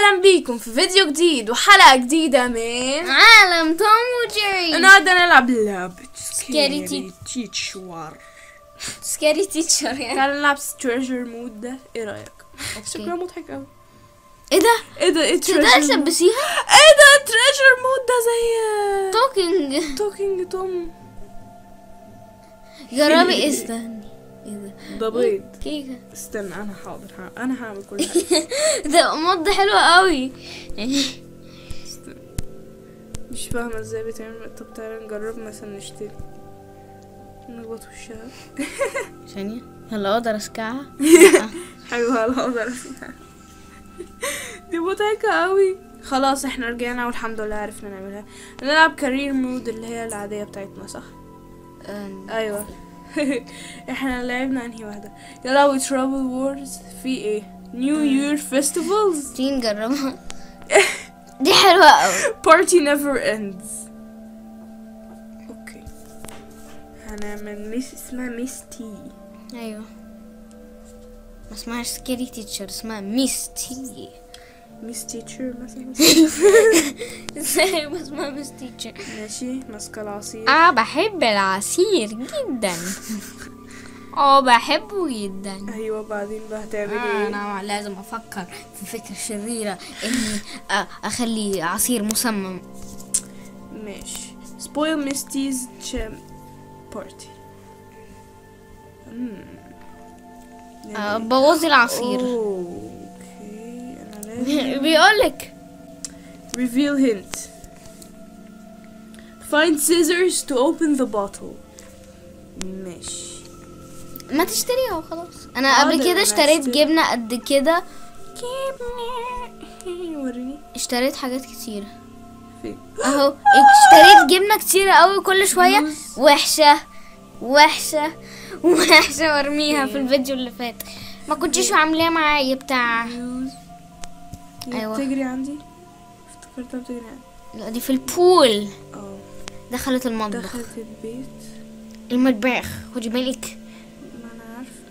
اهلا بيكم في فيديو جديد وحلقة جديدة من عالم توم وجيري النهارده نلعب لعبة سكاري تي- تيتشوار سكاري تيتشر يعني تعالى نلعب تريجر مود ده ايه رأيك؟ شكلها مضحك اوي ايه ده؟ ايه ده ايه تقدر treasure mode؟ تلبسيها؟ ايه ده تريجر مود ده زي توكينج توكينج توم جربي استني ايه ده؟ ده بيض كيكة استنى انا حاضر ها. انا هعمل كل حاجة ده مض حلوة قوي استنى. مش فاهمة ازاي بتعمل طب تعالى نجرب مثلا نشتري نخبط وشها ثانية هلا اقدر اسكعها؟ حلوة لا اقدر اسمعها دي مضحكة قوي خلاص احنا رجعنا والحمد لله عرفنا نعملها نلعب كارير مود اللي هي العادية بتاعتنا صح أم، ايوه احنا لعبنا انهي واحدة يلا وي ترابل وورز في ايه نيو يير فيستيفالز تيجي نجربها دي حلوة قوي بارتي نيفر اندز اوكي هنعمل ميس اسمها ميس تي ايوه ما اسمهاش سكاري تيتشر اسمها ميس تي ميس تيتشر مثلا ازاي ما اسمها ميس تيتشر ماشي ماسكة العصير اه بحب العصير جدا اه بحبه جدا ايوه بعدين بقى هتعمل آه ايه انا لازم افكر في فكرة شريرة اني آه، اخلي عصير مسمم ماشي spoil Misty's jam party مم. آه، بوظي العصير اوكي انا لازم بيقولك reveal hint find scissors to open the bottle ماشي ما تشتريها وخلاص انا حاضر، قبل كده أنا اشتريت هشتري. جبنة قد كده جبنة وريني اشتريت حاجات كتيرة فين اهو اشتريت جبنة كتيرة قوي كل شوية موز. وحشة وحشة وحشة وارميها في الفيديو اللي فات ما كنتش عاملاه معايا بتاع يوز أيوة. بتجري عندي افتكرتها بتجري عندي لا دي في البول اه دخلت المطبخ دخلت البيت المطبخ خدي بالك ما انا عارفه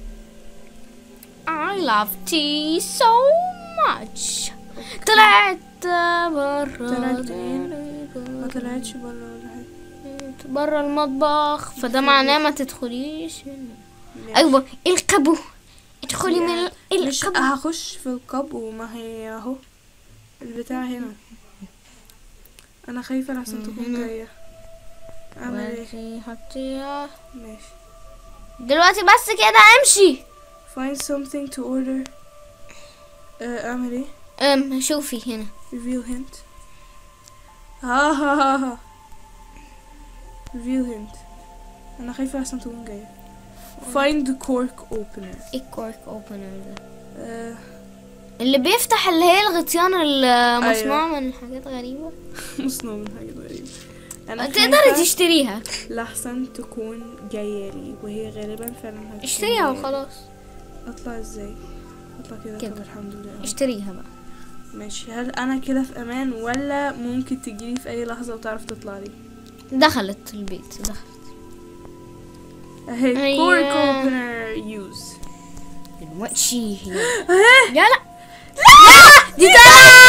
I love tea so much طلعت برا طلعت فين؟ ما طلعتش بره ولا حاجه برا المطبخ فده معناه ما تدخليش ماشي. ايوه القبو ادخلي من مش القبو هخش في القب وما هي اهو البتاع هنا انا خايفه لحسن تكون جايه اعمل ايه ماشي حطيها ماشي دلوقتي بس كده امشي find something to order آه، اعمل ايه ام شوفي هنا reveal hint ها ها ها ها reveal hint انا خايفه لحسن تكون جايه find the cork opener ايه الكورك اوبنر ده آه، اللي بيفتح اللي هي الغطيان المصنوع من حاجات غريبة مصنوع من حاجات غريبة انا تقدري خايفة تشتريها لحسن تكون جاية لي وهي غالبا فعلا هتكون اشتريها جاية لي. وخلاص اطلع ازاي اطلع كده كده. طب الحمد لله اشتريها بقى ماشي هل انا كده في امان ولا ممكن تجيلي في اي لحظة وتعرف تطلع لي دخلت البيت دخلت اهي أيوة. كورك اوبنر يوز دلوقتي يلا دي ده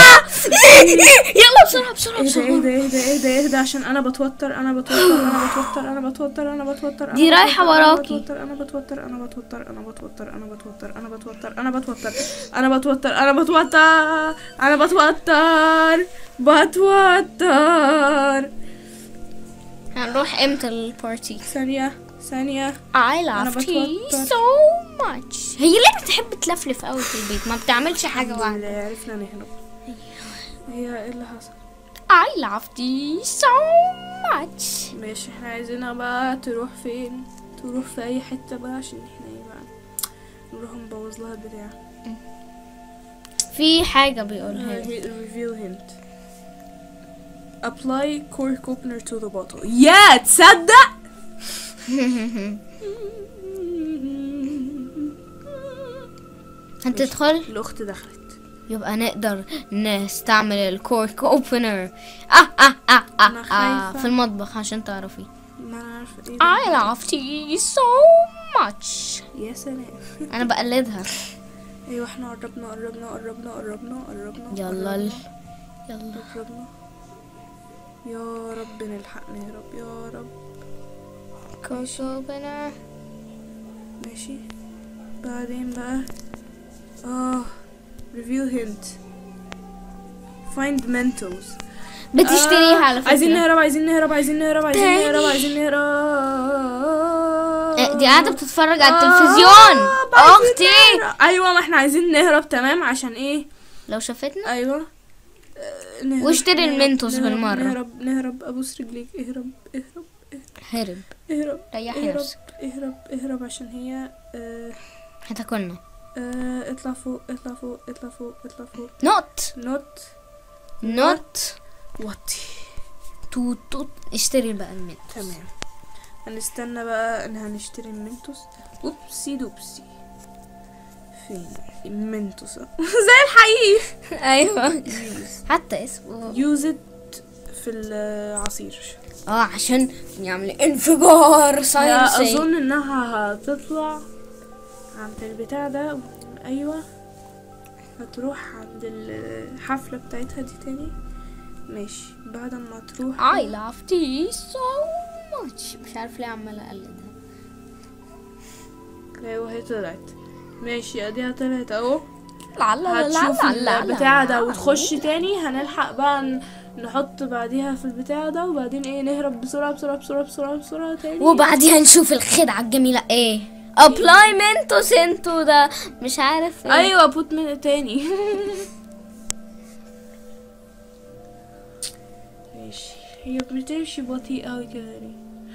يلا بسرعة بسرعة ايه ده ايه بسرعة ده ايه ده ايه ده ايه ده عشان انا بتوتر انا بتوتر انا بتوتر انا بتوتر انا بتوتر دي أنا رايحة بتوتر، أنا وراكي. بتوتر انا بتوتر انا بتوتر انا بتوتر انا بتوتر انا بتوتر انا بتوتر انا بتوتر انا بتوتر انا بتوتر بتوتر هنروح امتى البارتي ثانية ثانية I أنا love tea بتوتر. so much هي ليه بتحب تلفلف قوي في البيت ما بتعملش حاجة الحمد واحدة لله عرفنا نهرب هي ايه اللي حصل I love tea so much ماشي احنا عايزينها بقى تروح فين تروح في اي حتة بقى عشان احنا ايه بقى نروح نبوظ لها البتاع في حاجة بيقولها لي reveal hint apply cork opener to the bottle يا تصدق هتدخل الاخت دخلت يبقى نقدر نستعمل الكورك اوبنر آه آه آه آه, أنا آه خايفة. في المطبخ عشان تعرفي ما انا عارفه ايه I ده. love tea so much يا سلام انا بقلدها ايوه احنا قربنا قربنا قربنا قربنا قربنا يلا ال- يلا قربنا يا رب نلحق نهرب يا رب كورك اوبنر ماشي بعدين بقى اه ريفيو هنت find mentals بتشتريها على فكرة عايزين نهرب عايزين نهرب عايزين نهرب عايزين تاني. نهرب عايزين نهرب إيه، دي قاعدة بتتفرج على التلفزيون آه، عايزين اختي نهرب. ايوه ما احنا عايزين نهرب تمام عشان ايه لو شافتنا ايوه آه، نهرب واشتري نهرب، المنتوس نهرب، بالمرة. نهرب نهرب ابوس رجليك اهرب اهرب هرب اهرب ريحي اهرب نفسك اهرب اهرب عشان هي آه هتاكلنا آه اطلع فوق اطلع فوق اطلع فوق اطلع فوق نوت نوت نوت وطي توت توت اشتري بقى المنت تمام هنستنى بقى ان هنشتري المنتوس اوبسي دوبسي فين المنتوس زي الحقيقي ايوه حتى اسمه يوز في العصير اه عشان يعمل انفجار لا ساينسي اظن انها هتطلع عند البتاع ده ايوه هتروح عند الحفلة بتاعتها دي تاني ماشي بعد ما تروح I love tea so much مش عارف ليه عمالة اقلدها ايوه هي طلعت ماشي اديها طلعت اهو لا لا هتشوف البتاع ده وتخش تاني هنلحق بقى ن- نحط بعديها في البتاع ده وبعدين ايه نهرب بسرعة بسرعة بسرعة بسرعة بسرعة تاني وبعديها نشوف الخدعة الجميلة ايه ابلاي منتوس انتو ده مش عارف ايه ايوه بوت من تاني ماشي هي بتمشي بطيء اوي كده ليه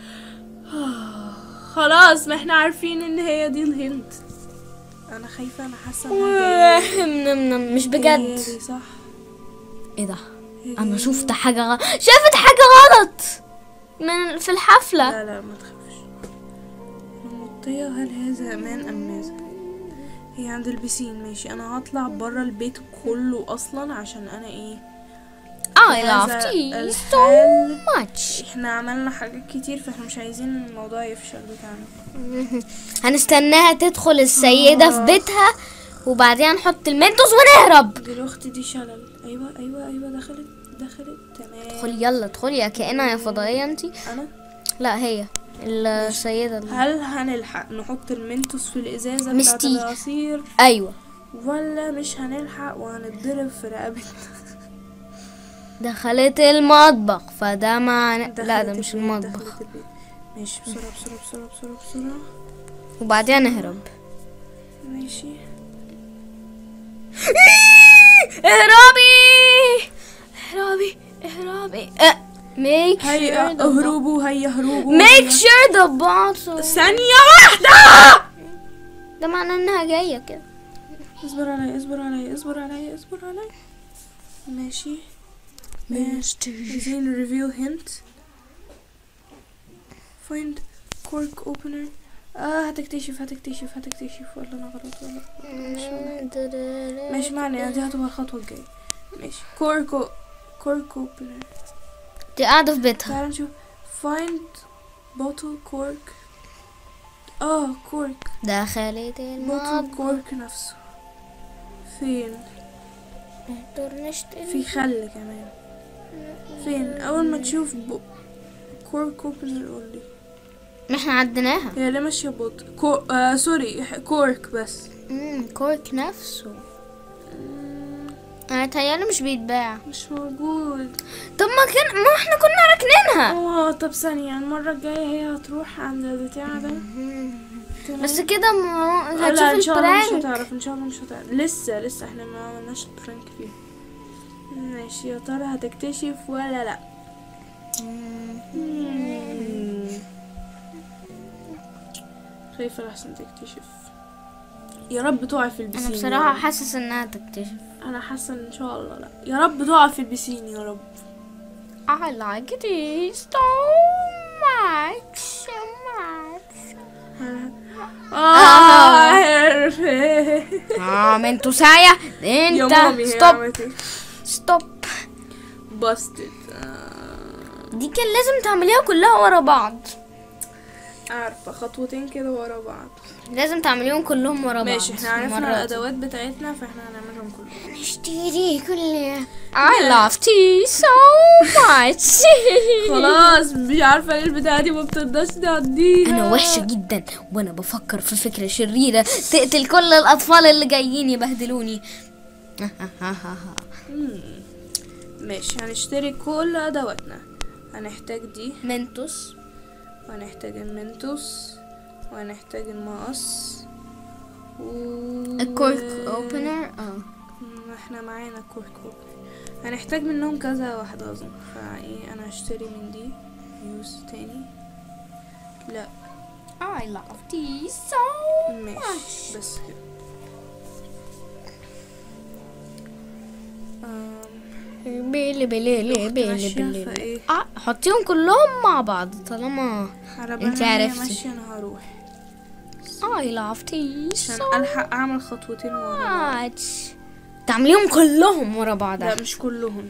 خلاص ما احنا عارفين ان هي دي الهنت انا خايفة انا حاسة انها جاية نم- نم- مش هي بجد دي صح ايه ده هي انا دي. شفت حاجة غلط شافت حاجة غلط من في الحفلة لا لا ما تخافش المطية هل هذا امان ام ماذا هي عند البسين ماشي انا هطلع برا البيت كله اصلا عشان انا ايه I love هذا tea so الحال. much احنا عملنا حاجات كتير فاحنا مش عايزين الموضوع يفشل بتاعنا هنستناها تدخل السيدة في بيتها وبعدين نحط المنتوس ونهرب دي الاخت دي شلل ايوه ايوه ايوه دخلت دخلت تمام ادخلي يلا ادخلي يا كائنة يا فضائية انتي انا لا هي السيدة اللي. هل هنلحق نحط المنتوس في الازازه بتاعت مستي. العصير ايوه ولا مش هنلحق وهنتضرب في رقبتنا دخلت المطبخ فده معنى لا دخلت ده مش البيت، المطبخ دخلت البيت. ماشي بسرعة بسرعة بسرعة بسرعة بسرعة وبعدين نهرب ماشي اهربي اهربي اهربي ميك هيا اهربوا هيا اهربوا ميك شور ذا bottle ثانية واحدة ده معناه انها جاية كده اصبر علي اصبر علي اصبر علي اصبر علي ماشي عايزين ريفيل هنت find cork opener اه هتكتشف هتكتشف هتكتشف ولا انا غلط ولا ماشي معنى دي هتبقى الخطوة الجاية ماشي cork cork opener دي قاعدة في بيتها تعال نشوف find bottle cork اه cork دخلت bottle المطبخ cork نفسه فين نقدر نشتري في خل كمان فين اول ما تشوف ب... كورك اوبنر قول لي ما احنا عديناها هي ليه ماشيه بطء كو... آه سوري ح- كورك بس امم كورك نفسه انا تهيألي مش بيتباع مش موجود طب ما كان ما احنا كنا راكنينها اه طب ثانية المرة الجاية هي هتروح عند البتاع ده تمام؟ بس كده ما آه، لا ان هتشوف شاء الله مش البرانك هتعرف ان شاء الله مش هتعرف لسه لسه احنا ما عملناش البرانك فيه ماشي يا ترى هتكتشف ولا لا مم. خايفة لحسن تكتشف يا رب تقع في البسين انا يا بصراحة رب. حاسس انها تكتشف انا حاسة ان شاء الله لا يا رب تقع في البسين يا رب I like it so much so much اه اه من تسايا يا انت مامي هي ستوب عملت ايه ستوب باستد دي كان لازم تعمليها كلها ورا بعض عارفة خطوتين كده ورا بعض لازم تعمليهم كلهم ورا بعض ماشي احنا عرفنا المرة دي. الادوات بتاعتنا فاحنا هنعملهم كلهم نشتري كل I love tea so much خلاص مش عارفه ليه البتاعه دي ما بترضاش تعديها انا وحشه جدا وانا بفكر في فكره شريره تقتل كل الاطفال اللي جايين يبهدلوني مم. ماشي هنشتري كل ادواتنا هنحتاج دي منتوس وهنحتاج المنتوس وهنحتاج المقص و... الكورك اوبنر اه مم، احنا معانا كورك اوبنر هنحتاج منهم كذا واحدة اظن فايه انا هشتري من دي يوز تاني لا I love tea so ماشي بس كده أم، بيلي بيلي بيلي ماشية بيلي فايه اه حطيهم كلهم مع بعض طالما على انت بال ما هي عرفتي. ماشية انا هروح I love tea عشان so الحق اعمل خطوتين ورا بعض. much تعمليهم كلهم ورا بعض لا مش كلهم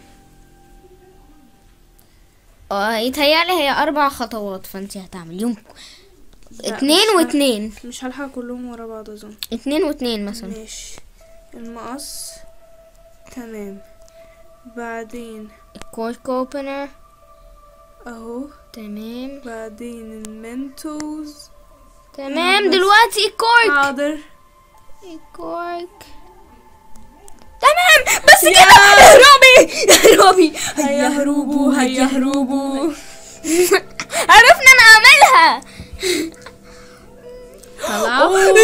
اه يتهيألي هي أربع خطوات فانت هتعمليهم لا، اتنين مش ه- واتنين مش هلحق كلهم ورا بعض اظن اتنين واتنين مثلا ماشي المقص تمام بعدين الكورك اوبنر اهو تمام بعدين المنتوز تمام بس. دلوقتي الكورك حاضر الكورك تمام بس كده اهربي اهربي هيا هروبوا هيا هروبوا عرفنا نعملها خلاص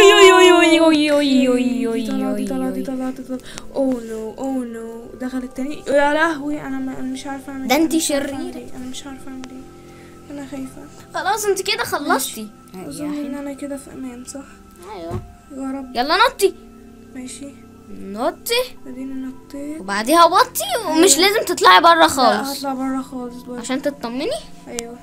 دي طلع دي طلع دي طلع دي طلع اوه نو اوه نو دخل التاني يا لهوي انا ما- أنا مش عارفه اعمل ده إيه، انتي أنا مش عارفة شريرة. أعمل إيه، انا مش عارفه اعمل ايه انا خايفه خلاص انت كده خلصتي اظن ان انا كده في امان صح ايوه يا رب يلا نطي ماشي نطي اديني نطيت وبعديها وطي ومش لازم تطلعي بره لا خالص هطلع بره خالص برضه عشان تطمني ايوه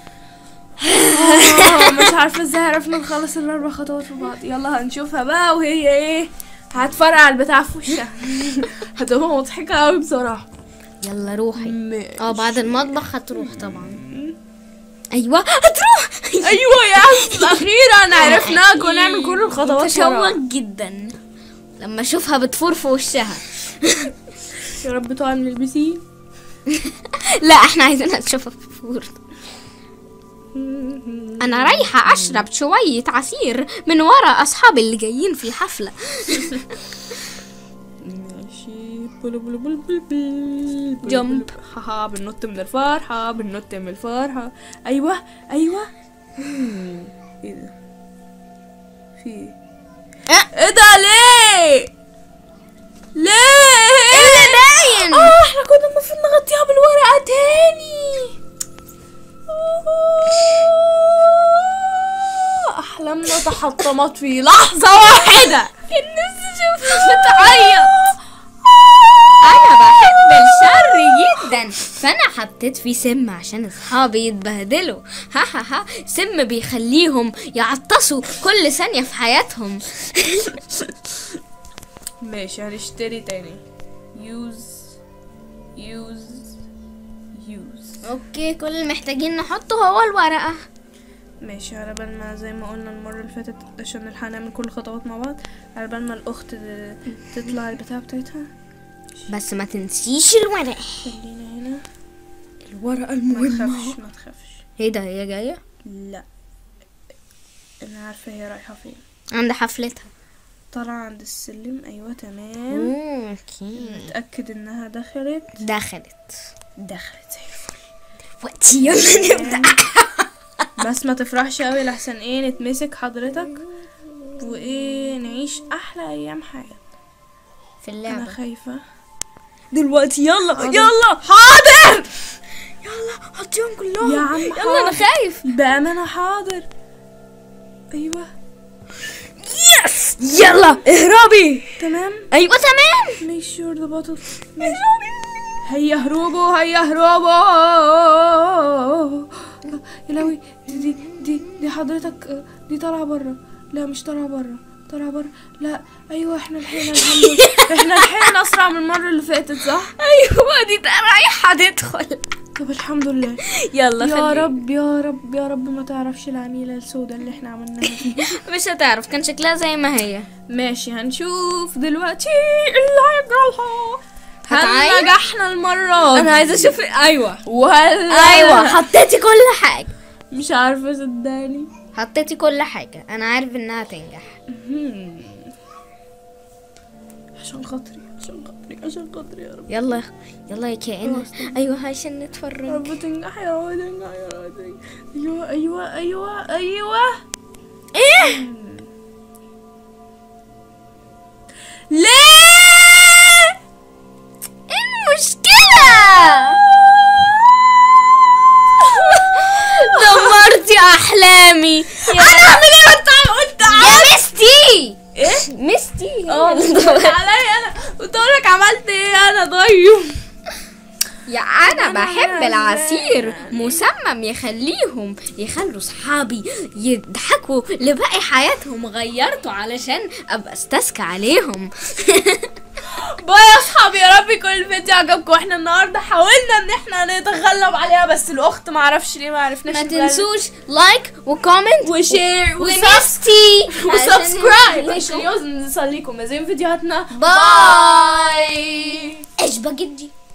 آه، مش عارفه ازاي عرفنا نخلص الاربع خطوات في بعض يلا هنشوفها بقى وهي ايه هتفرقع البتاع في وشها هتبقى مضحكه قوي بصراحه يلا روحي ماشي. اه بعد المطبخ هتروح طبعا ايوه هتروح ايوه يا عم اخيرا عرفنا كنا نعمل كل الخطوات متشوق ورا. جدا لما اشوفها بتفور في وشها يا رب تقع من البسين لا احنا عايزينها تشوفها بتفور انا رايحه اشرب شويه عصير من ورا اصحابي اللي جايين في الحفله ماشي بلو بلو بلو بلو بلو بلو جمب. بلو. هاها بننط من الفرحة بننط من الفرحة أيوة أيوة مم. ايه ده في ايه أه. ايه ده ليه ليه اللي باين اه احنا كنا المفروض نغطيها بالورقة تاني آه، أحلامنا تحطمت في لحظة واحدة الناس شوفت بتعيط انا بحب الشر جدا فانا حطيت فيه سم عشان اصحابي يتبهدلوا ها ها ها سم بيخليهم يعطسوا كل ثانيه في حياتهم ماشي هنشتري تاني يوز يوز يوز اوكي كل اللي محتاجين نحطه هو الورقه ماشي على بال ما زي ما قلنا المرة اللي فاتت عشان نلحق نعمل كل الخطوات مع بعض على بال ما الأخت ت- تطلع البتاع بتاعتها بس ما تنسيش الورقه خلينا هنا الورقه ما تخافش ما تخافش ايه ده هي جايه لا أنا عارفة هي رايحة فين عند حفلتها طالعة عند السلم أيوة تمام اوكي متأكد إنها دخلت دخلت دخلت زي الفل وقتي يلا نبدا بس ما تفرحش قوي لحسن ايه نتمسك حضرتك وايه نعيش احلى ايام حياتنا في انا اللعبه خايفه دلوقتي يلا حاضر. يلا حاضر يلا حطيهم كلهم يا عم يلا انا حاضر. خايف بامانه حاضر ايوه يس يلا اهربي تمام ايوه تمام make sure the bottle هيا هروبوا هيا هروبوا يا لهوي دي دي دي, دي حضرتك دي طالعه بره لا مش طالعه بره طالعه بره لا ايوه احنا لحقنا الحمد لله احنا لحقنا اسرع من المره اللي فاتت صح ايوه دي رايحه تدخل طب الحمد لله يلا يا خليك. رب يا رب يا رب ما تعرفش العميلة السوداء اللي احنا عملناها دي مش هتعرف كان شكلها زي ما هي ماشي هنشوف دلوقتي اللي هيجرالها هتعاين؟ هل نجحنا المرة دي؟ انا عايزه اشوف ايوه ولا ايوه حطيتي كل حاجه مش عارفة صدقني حطيتي كل حاجه انا عارف انها تنجح مم. عشان خاطري عشان خاطري عشان خاطري يا رب يلا يلا يا كائنة ايوه عشان يا نتفرج رب تنجح يا رب تنجح يا رب تنجح. ايوه ايوه ايوه ايوه ايه ليه ايه المشكله دمرتي احلامي انا اعمل ايه انت قلت يا مستي ايه مستي اه بتقول عليا انا قلت لك عملت ايه انا ضيم يا انا بحب العصير مسمم يخليهم يخلوا صحابي يضحكوا لباقي حياتهم غيرته علشان ابقى استسكى عليهم باي يا اصحابي يا رب يكون الفيديو عجبكم واحنا النهارده حاولنا ان احنا نتغلب عليها بس الاخت ما عرفش ليه ما عرفناش ما نتغلب. تنسوش لايك وكومنت وشير ومستي وسبسكرايب عشان عشان يوصل نصليكم زي فيديوهاتنا باي ايش بجدي